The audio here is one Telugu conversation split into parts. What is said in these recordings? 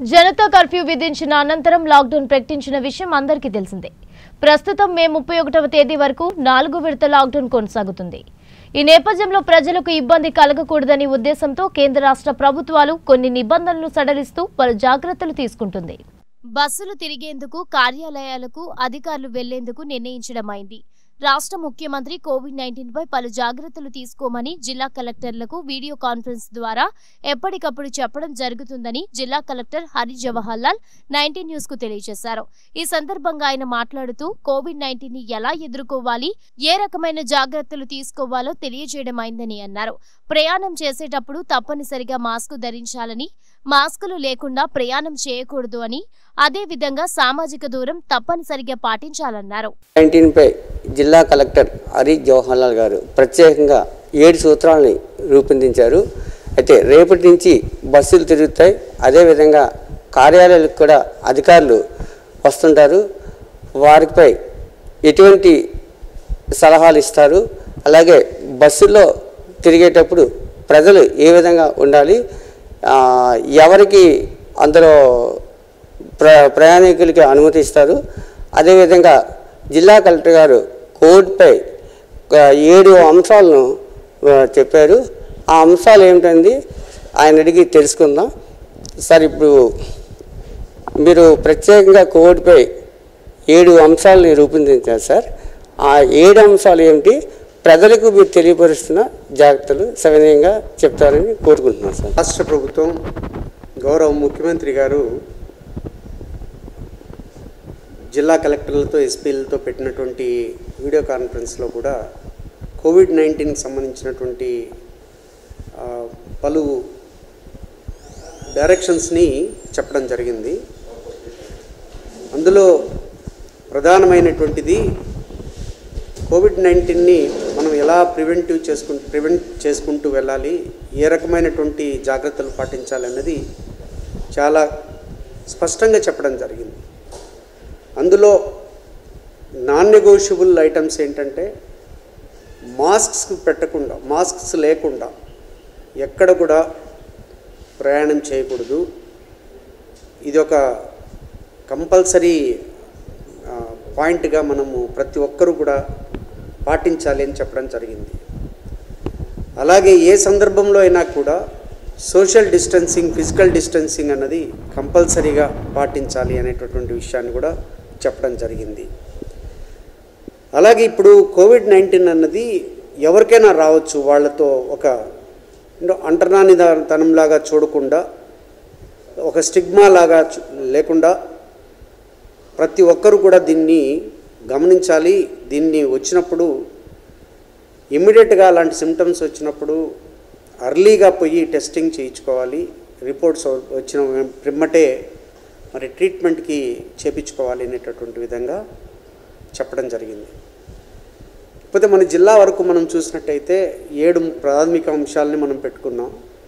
జనతా కర్ఫ్యూ విధించిన అనంతరం లాక్డౌన్ ప్రకటించిన విషయం అందరికీ తెలిసిందే ప్రస్తుతం మే ముప్పై ఒకటవ తేదీ వరకు నాలుగు విడత లాక్డౌన్ కొనసాగుతుంది ఈ నేపథ్యంలో ప్రజలకు ఇబ్బంది కలగకూడదని ఉద్దేశంతో కేంద్ర రాష్ట్ర ప్రభుత్వాలు కొన్ని నిబంధనలు సడలిస్తూ పలు జాగ్రత్తలు తీసుకుంటుంది బస్సులు తిరిగేందుకు కార్యాలయాలకు అధికారులు వెళ్లేందుకు నిర్ణయించడమైంది రాష్ట్ర ముఖ్యమంత్రి కోవిడ్ నైన్టీన్ పై పలు జాగ్రత్తలు తీసుకోమని జిల్లా కలెక్టర్లకు వీడియో కాన్ఫరెన్స్ ద్వారా ఎప్పటికప్పుడు చెప్పడం జరుగుతుందని జిల్లా collector Hari Jawahar Lal nineteen news కు తెలియజేశారు ఈ సందర్భంగా ఆయన మాట్లాడుతూ కోవిడ్ నైన్టీన్ ని ఎలా ఎదుర్కోవాలి ఏ రకమైన జాగ్రత్తలు తీసుకోవాలో తెలియజేయడమైందని అన్నారు ప్రయాణం చేసేటప్పుడు తప్పనిసరిగా మాస్క్ ధరించాలని మాస్కులు లేకుండా ప్రయాణం చేయకూడదు అని అదే విధంగా సామాజిక దూరం తప్పనిసరిగా పాటించాలన్నారు నైన్టీన్పై జిల్లా కలెక్టర్ హరి జవహర్లాల్ గారు ప్రత్యేకంగా ఏడు సూత్రాలని రూపొందించారు అయితే రేపటి నుంచి బస్సులు తిరుగుతాయి అదేవిధంగా కార్యాలయాలకు కూడా అధికారులు వస్తుంటారు వారిపై ఎటువంటి సలహాలు ఇస్తారు అలాగే బస్సుల్లో తిరిగేటప్పుడు ప్రజలు ఏ విధంగా ఉండాలి ఆ, ఎవరికి అందులో ప్ర ప్రయాణికులకి అనుమతి ఇస్తారు అదేవిధంగా జిల్లా కలెక్టర్ గారు కోడ్పై ఒక ఏడు అంశాలను ఆ, చెప్పారు ఆ అంశాలు ఏమిటంది ఆయన అడిగి తెలుసుకుందాం సార్ ఇప్పుడు మీరు ప్రత్యేకంగా కోడ్పై ఏడు అంశాలని రూపొందించారు సార్ ఆ ఏడు అంశాలు ఏమిటి ప్రజలకు మీరు తెలియపరుస్తున్న జాగ్రత్తలు సవినయంగా చెప్తారని కోరుకుంటున్నాను సార్ రాష్ట్ర ప్రభుత్వం గౌరవ ముఖ్యమంత్రి గారు జిల్లా కలెక్టర్లతో ఎస్పీలతో పెట్టినటువంటి వీడియో కాన్ఫరెన్స్లో కూడా కోవిడ్ నైన్టీన్కి సంబంధించినటువంటి ఆ, పలు డైరెక్షన్స్ని చెప్పడం జరిగింది అందులో ప్రధానమైనటువంటిది కోవిడ్ నైన్టీన్ని మనం ఎలా ప్రివెంటివ్ చేసుకుంటూ ప్రివెంట్ చేసుకుంటూ వెళ్ళాలి ఏ రకమైనటువంటి జాగ్రత్తలు పాటించాలి అన్నది చాలా స్పష్టంగా చెప్పడం జరిగింది అందులో నాన్ నెగోషియబుల్ ఐటమ్స్ ఏంటంటే మాస్క్స్ పెట్టకుండా మాస్క్స్ లేకుండా ఎక్కడ కూడా ప్రయాణం చేయకూడదు ఇది ఒక కంపల్సరీ ఆ, పాయింట్గా మనము ప్రతి ఒక్కరూ కూడా పాటించాలి అని చెప్పడం జరిగింది అలాగే ఏ సందర్భంలో అయినా కూడా సోషల్ డిస్టెన్సింగ్ ఫిజికల్ డిస్టెన్సింగ్ అన్నది కంపల్సరీగా పాటించాలి అనేటటువంటి విషయాన్ని కూడా చెప్పడం జరిగింది అలాగే ఇప్పుడు కోవిడ్ నైన్టీన్ అన్నది ఎవరికైనా రావచ్చు వాళ్ళతో ఒక అంటర్నాని తనంలాగా చూడకుండా ఒక స్టిగ్మా లాగా చూ- లేకుండా ప్రతి ఒక్కరూ కూడా దీన్ని గమనించాలి దీన్ని వచ్చినప్పుడు ఇమ్మీడియట్గా అలాంటి సిమ్టమ్స్ వచ్చినప్పుడు అర్లీగా పోయి టెస్టింగ్ చేయించుకోవాలి రిపోర్ట్స్ వచ్చిన పిమ్మటే మరి ట్రీట్మెంట్కి చేపించుకోవాలి అనేటటువంటి విధంగా చెప్పడం జరిగింది కాకపోతే మన జిల్లా వరకు మనం చూసినట్టయితే ఏడు ప్రాథమిక అంశాలని మనం పెట్టుకున్నాం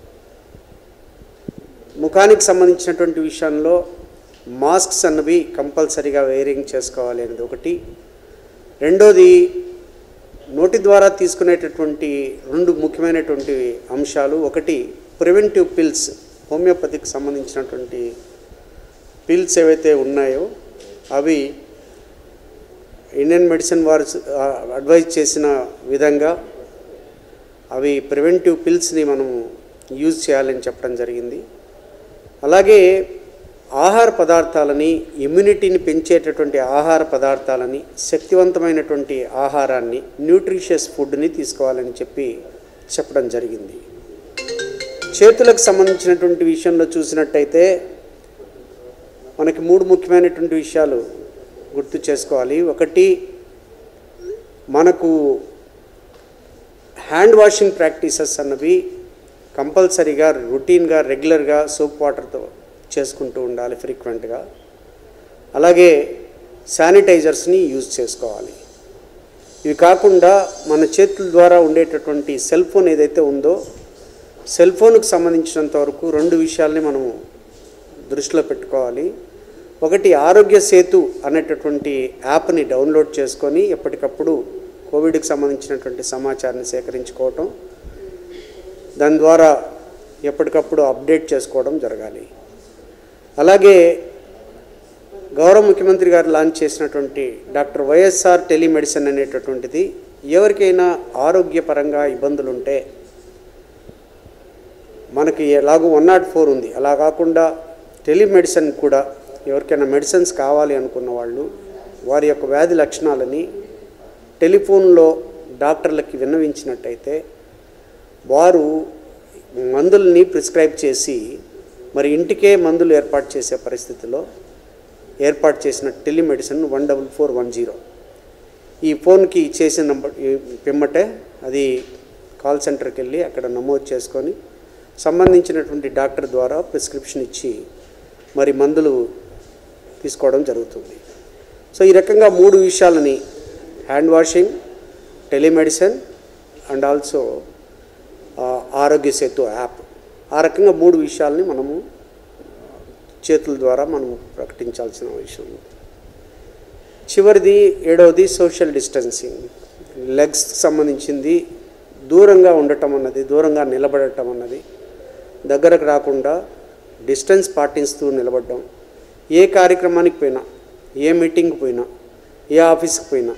ముఖానికి సంబంధించినటువంటి విషయంలో మాస్క్స్ అన్నవి కంపల్సరీగా వేరింగ్ చేసుకోవాలి అనేది ఒకటి రెండోది నోటి ద్వారా తీసుకునేటటువంటి రెండు ముఖ్యమైనటువంటి అంశాలు ఒకటి ప్రివెంటివ్ పిల్స్ హోమియోపతికి సంబంధించినటువంటి పిల్స్ ఏవైతే ఉన్నాయో అవి ఇండియన్ మెడిసిన్ వారు ఆ, అడ్వైజ్ చేసిన విధంగా అవి ప్రివెంటివ్ పిల్స్ని మనం యూజ్ చేయాలని చెప్పడం జరిగింది అలాగే ఆహార పదార్థాలని ఇమ్యూనిటీని పెంచేటటువంటి ఆహార పదార్థాలని శక్తివంతమైనటువంటి ఆహారాన్ని న్యూట్రిషియస్ ఫుడ్ని తీసుకోవాలని చెప్పి చెప్పడం జరిగింది చేతులకు సంబంధించినటువంటి విషయంలో చూసినట్టయితే మనకి మూడు ముఖ్యమైనటువంటి విషయాలు గుర్తు చేసుకోవాలి ఒకటి మనకు హ్యాండ్ వాషింగ్ ప్రాక్టీసెస్ అన్నవి కంపల్సరీగా రొటీన్గా రెగ్యులర్గా సోప్ వాటర్తో చేసుకుంటూ ఉండాలి ఫ్రీక్వెంట్గా అలాగే శానిటైజర్స్ని యూజ్ చేసుకోవాలి ఇవి కాకుండా మన చేతుల ద్వారా ఉండేటటువంటి సెల్ ఫోన్ ఏదైతే ఉందో సెల్ ఫోన్కి సంబంధించినంత వరకు రెండు విషయాల్ని మనము దృష్టిలో పెట్టుకోవాలి ఒకటి ఆరోగ్య సేతు అనేటటువంటి యాప్ని డౌన్లోడ్ చేసుకొని ఎప్పటికప్పుడు కోవిడ్కి సంబంధించినటువంటి సమాచారాన్ని సేకరించుకోవటం దాని ద్వారా ఎప్పటికప్పుడు అప్డేట్ చేసుకోవడం జరగాలి అలాగే గౌరవ ముఖ్యమంత్రి గారు లాంచ్ చేసినటువంటి డాక్టర్ వైఎస్ఆర్ టెలిమెడిసిన్ అనేటటువంటిది ఎవరికైనా ఆరోగ్యపరంగా ఇబ్బందులు ఉంటే మనకి ఎలాగో వన్ నాట్ ఫోర్ ఉంది అలా కాకుండా టెలిమెడిసిన్ కూడా ఎవరికైనా మెడిసిన్స్ కావాలి అనుకున్న వాళ్ళు వారి యొక్క వ్యాధి లక్షణాలని టెలిఫోన్లో డాక్టర్లకి విన్నవించినట్టయితే వారు మందుల్ని ప్రిస్క్రైబ్ చేసి మరి ఇంటికే మందులు ఏర్పాటు చేసే పరిస్థితిలో ఏర్పాటు చేసిన telemedicine one double four one zero ఈ ఫోన్కి చేసిన నంబర్ ఈ పిమ్మటే అది కాల్ సెంటర్కి వెళ్ళి అక్కడ నమోదు చేసుకొని సంబంధించినటువంటి డాక్టర్ ద్వారా ప్రిస్క్రిప్షన్ ఇచ్చి మరి మందులు తీసుకోవడం జరుగుతుంది సో ఈ రకంగా మూడు విషయాలని hand washing telemedicine and also Arogya Setu app ఆ రకంగా మూడు విషయాల్ని మనము చేతుల ద్వారా మనం ప్రకటించాల్సిన విషయం ఉంది చివరిది ఏడవది సోషల్ డిస్టెన్సింగ్ లెగ్స్కి సంబంధించింది దూరంగా ఉండటం అన్నది దూరంగా నిలబడటం అన్నది దగ్గరకు రాకుండా డిస్టెన్స్ పాటిస్తూ నిలబడడం ఏ కార్యక్రమానికి పోయినా ఏ మీటింగ్కి పోయినా ఏ ఆఫీస్కి పోయినా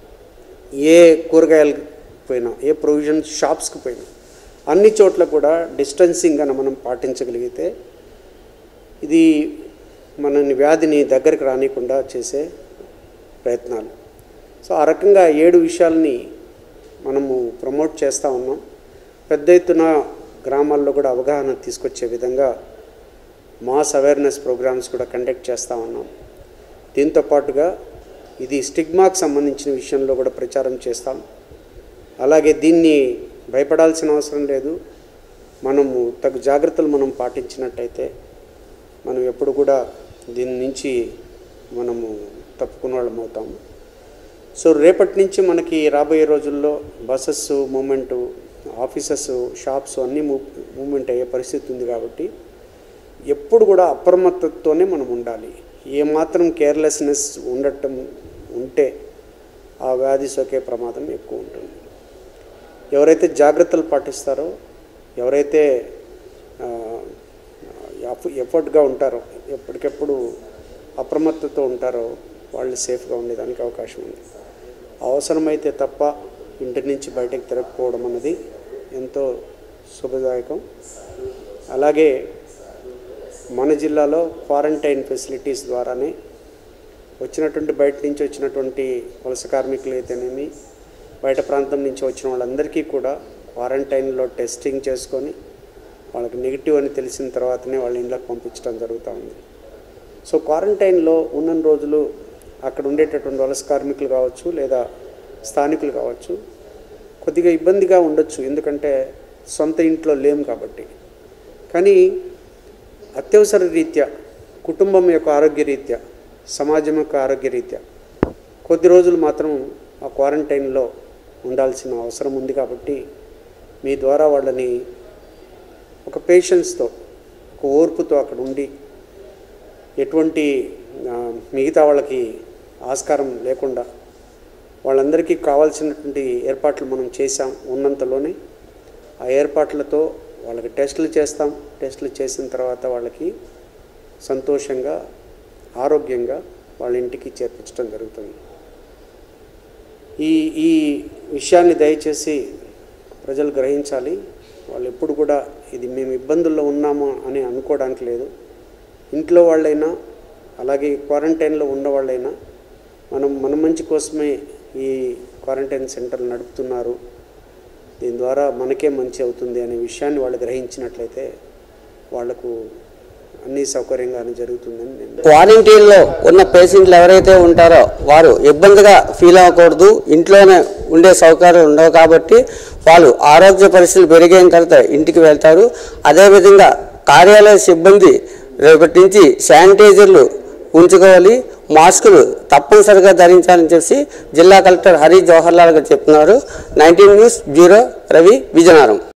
ఏ కూరగాయలకు పోయినా ఏ ప్రొవిజన్ షాప్స్కి పోయినా అన్ని చోట్ల కూడా డిస్టెన్సింగ్ అని మనం పాటించగలిగితే ఇది మనని వ్యాధిని దగ్గరికి రానికుండా చేసే ప్రయత్నాలు సో ఆ రకంగా ఏడు విషయాల్ని మనము ప్రమోట్ చేస్తూ ఉన్నాం పెద్ద ఎత్తున గ్రామాల్లో కూడా అవగాహన తీసుకొచ్చే విధంగా మాస్ అవేర్నెస్ ప్రోగ్రామ్స్ కూడా కండక్ట్ చేస్తూ ఉన్నాం దీంతో పాటుగా ఇది స్టిగ్మాకు సంబంధించిన విషయంలో కూడా ప్రచారం చేస్తాం అలాగే దీన్ని భయపడాల్సిన అవసరం లేదు మనము తగు జాగ్రత్తలు మనం పాటించినట్టయితే మనం ఎప్పుడు కూడా దీని నుంచి మనము తప్పుకున్న వాళ్ళం అవుతాము సో రేపటి నుంచి మనకి రాబోయే రోజుల్లో బస్సెస్ మూమెంటు ఆఫీసెస్ షాప్స్ అన్నీ మూ మూమెంట్ అయ్యే పరిస్థితి ఉంది కాబట్టి ఎప్పుడు కూడా అప్రమత్తతోనే మనం ఉండాలి ఏమాత్రం కేర్లెస్నెస్ ఉండటం ఉంటే ఆ వ్యాధి సోకే ప్రమాదం ఎక్కువ ఉంటుంది ఎవరైతే జాగ్రత్తలు పాటిస్తారో ఎవరైతే ఎఫర్ట్గా ఉంటారో ఎప్పటికెప్పుడు అప్రమత్తతో ఉంటారో వాళ్ళు సేఫ్గా ఉండేదానికి అవకాశం ఉంది అవసరమైతే తప్ప ఇంటి నుంచి బయటకు తిరగకపోవడం అన్నది ఎంతో శుభదాయకం అలాగే మన జిల్లాలో క్వారంటైన్ ఫెసిలిటీస్ ద్వారానే వచ్చినటువంటి బయట నుంచి వచ్చినటువంటి వలస కార్మికులు అయితేనేమి బయట ప్రాంతం నుంచి వచ్చిన వాళ్ళందరికీ కూడా క్వారంటైన్లో టెస్టింగ్ చేసుకొని వాళ్ళకి నెగిటివ్ అని తెలిసిన తర్వాతనే వాళ్ళ ఇంట్లోకి పంపించడం జరుగుతూ ఉంది సో క్వారంటైన్లో ఉన్న రోజులు అక్కడ ఉండేటటువంటి వలస కార్మికులు కావచ్చు లేదా స్థానికులు కావచ్చు కొద్దిగా ఇబ్బందిగా ఉండొచ్చు ఎందుకంటే సొంత ఇంట్లో లేం కాబట్టి కానీ అత్యవసర రీత్యా కుటుంబం యొక్క ఆరోగ్య రీత్యా సమాజం యొక్క ఆరోగ్య రీత్యా కొద్ది రోజులు మాత్రం ఆ క్వారంటైన్లో ఉండాల్సిన అవసరం ఉంది కాబట్టి మీ ద్వారా వాళ్ళని ఒక పేషెన్స్తో ఒక ఓర్పుతో అక్కడ ఉండి ఎటువంటి ఆ, మిగతా వాళ్ళకి ఆస్కారం లేకుండా వాళ్ళందరికీ కావాల్సినటువంటి ఏర్పాట్లు మనం చేసాం ఉన్నంతలోనే ఆ ఏర్పాట్లతో వాళ్ళకి టెస్టులు చేస్తాం టెస్టులు చేసిన తర్వాత వాళ్ళకి సంతోషంగా ఆరోగ్యంగా వాళ్ళ ఇంటికి చేర్పించడం జరుగుతుంది ఈ ఈ విషయాన్ని దయచేసి ప్రజలు గ్రహించాలి వాళ్ళు ఎప్పుడు కూడా ఇది మేము ఇబ్బందుల్లో ఉన్నాము అని అనుకోవడానికి లేదు ఇంట్లో వాళ్ళైనా అలాగే క్వారంటైన్లో ఉన్న వాళ్ళైనా మనం మన మంచి కోసమే ఈ క్వారంటైన్ సెంటర్లు నడుపుతున్నారు దీని ద్వారా మనకే మంచి అవుతుంది అనే విషయాన్ని వాళ్ళు గ్రహించినట్లయితే వాళ్లకు అన్ని సౌకర్యంగానే జరుగుతుందని నేను క్వారంటైన్లో ఉన్న పేషెంట్లు ఎవరైతే ఉంటారో వారు ఇబ్బందిగా ఫీల్ అవ్వకూడదు ఇంట్లోనే ఉండే సౌకర్యాలు ఉండవు కాబట్టి వాళ్ళు ఆరోగ్య పరిస్థితులు పెరిగిన తర్వాత ఇంటికి వెళ్తారు అదేవిధంగా కార్యాలయ సిబ్బంది రేపటి నుంచి శానిటైజర్లు ఉంచుకోవాలి మాస్కులు తప్పనిసరిగా ధరించాలని చెప్పి జిల్లా కలెక్టర్ హరి జవహర్ లాల్ గారు చెప్తున్నారు nineteen news bureau Ravi Vizianagaram